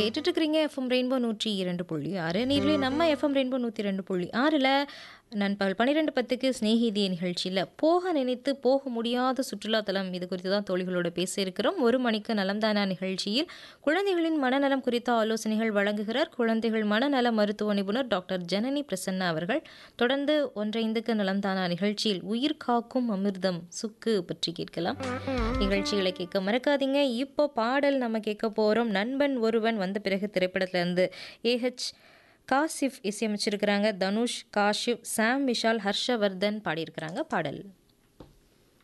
கேட்டுட்டு இருக்கிறீங்க FM rainbow நூற்றி இரண்டு புள்ளி ஆறு நீங்களே நம்ம எஃப்எம் ரெயின்போ நூற்றி ரெண்டு புள்ளி ஆறில் நண்பகல் பன்னிரெண்டு பத்துக்கு ஸ்நேகிதி நிகழ்ச்சியில் போக நினைத்து போக முடியாத சுற்றுலாத்தலம் இது குறித்து தான் தோழிகளோட பேச இருக்கிறோம் ஒரு மணிக்கு நலம்தானா நிகழ்ச்சியில் குழந்தைகளின் மனநலம் குறித்த ஆலோசனைகள் வழங்குகிறார் குழந்தைகள் மனநல மருத்துவ நிபுணர் டாக்டர் ஜனனி பிரசன்னா அவர்கள் தொடர்ந்து ஒன்றைந்துக்கு நலம்தானா நிகழ்ச்சியில் உயிர் காக்கும் அமிர்தம் சுக்கு பற்றி கேட்கலாம் நிகழ்ச்சிகளை கேட்க மறக்காதீங்க இப்போ பாடல் நம்ம கேட்க போகிறோம் நண்பன் ஒருவன் வந்த பிறகு திரைப்படத்துல இருந்து ஏஹெச் காசிஃப் இசையமைச்சிருக்கிறாங்க தனுஷ் காஷிப் சாம் விஷால் ஹர்ஷவர்தன் பாடியிருக்கிறாங்க பாடல்